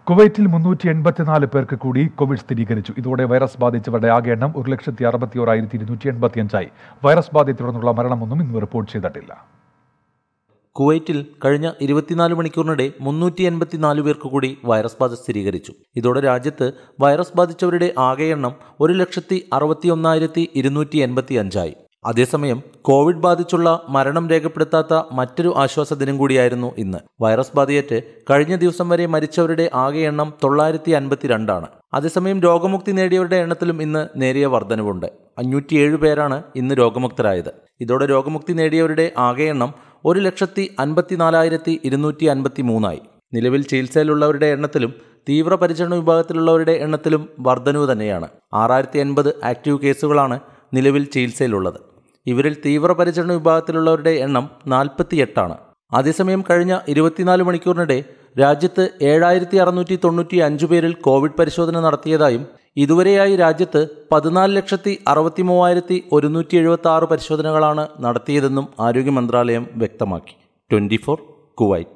കുവൈറ്റിൽ മുന്നൂറ്റി എൺപത്തിനാല് പേർക്ക് കൂടി കോവിഡ് സ്ഥിരീകരിച്ചു ഇതോടെ വൈറസ് ബാധിച്ചവരുടെ ആകെ എണ്ണം ഒരു ലക്ഷത്തി അറുപത്തി ഓരായിരത്തി ഇരുന്നൂറ്റി എൺപത്തിയഞ്ചായി വൈറസ് ബാധയെ തുടർന്നുള്ള മരണമൊന്നും ഇന്ന് റിപ്പോർട്ട് ചെയ്തിട്ടില്ല കുവൈറ്റിൽ കഴിഞ്ഞ ഇരുപത്തിനാല് മണിക്കൂറിനിടെ മുന്നൂറ്റി എൺപത്തിനാല് പേർക്ക് കൂടി വൈറസ് ബാധ സ്ഥിരീകരിച്ചു ഇതോടെ രാജ്യത്ത് വൈറസ് ബാധിച്ചവരുടെ ആകെ എണ്ണം ഒരു ലക്ഷത്തി അറുപത്തി ഒന്നായിരത്തി ഇരുന്നൂറ്റി എൺപത്തി അഞ്ചായി അതേസമയം കോവിഡ് ബാധിച്ചുള്ള മരണം രേഖപ്പെടുത്താത്ത മറ്റൊരു ആശ്വാസ ദിനം കൂടിയായിരുന്നു ഇന്ന് വൈറസ് ബാധയേറ്റ് കഴിഞ്ഞ ദിവസം വരെ മരിച്ചവരുടെ ആകെ എണ്ണം തൊള്ളായിരത്തി അൻപത്തിരണ്ടാണ് അതേസമയം രോഗമുക്തി നേടിയവരുടെ എണ്ണത്തിലും ഇന്ന് നേരിയ വർധനവുണ്ട് അഞ്ഞൂറ്റിയേഴ് പേരാണ് ഇന്ന് രോഗമുക്തരായത് ഇതോടെ രോഗമുക്തി നേടിയവരുടെ ആകെ എണ്ണം ഒരു ലക്ഷത്തി അൻപത്തിനാലായിരത്തി ഇരുന്നൂറ്റി അൻപത്തി മൂന്നായി നിലവിൽ ചികിത്സയിലുള്ളവരുടെ എണ്ണത്തിലും തീവ്രപരിചരണ വിഭാഗത്തിലുള്ളവരുടെ എണ്ണത്തിലും വർധനവ് തന്നെയാണ് ആറായിരത്തി എൺപത് ആക്റ്റീവ് കേസുകളാണ് നിലവിൽ ചികിത്സയിലുള്ളത് ഇവരിൽ തീവ്രപരിചരണ വിഭാഗത്തിലുള്ളവരുടെ എണ്ണം നാൽപ്പത്തിയെട്ടാണ് അതേസമയം കഴിഞ്ഞ ഇരുപത്തിനാല് മണിക്കൂറിനിടെ രാജ്യത്ത് ഏഴായിരത്തി അറുന്നൂറ്റി തൊണ്ണൂറ്റി അഞ്ച് പേരിൽ കോവിഡ് പരിശോധന നടത്തിയതായും ഇതുവരെയായി രാജ്യത്ത് പതിനാല് ലക്ഷത്തി അറുപത്തി മൂവായിരത്തി ഒരുന്നൂറ്റി എഴുപത്തി ആറ് പരിശോധനകളാണ് നടത്തിയതെന്നും ആരോഗ്യ മന്ത്രാലയം വ്യക്തമാക്കി ട്വന്റി ഫോർ കുവൈറ്റ്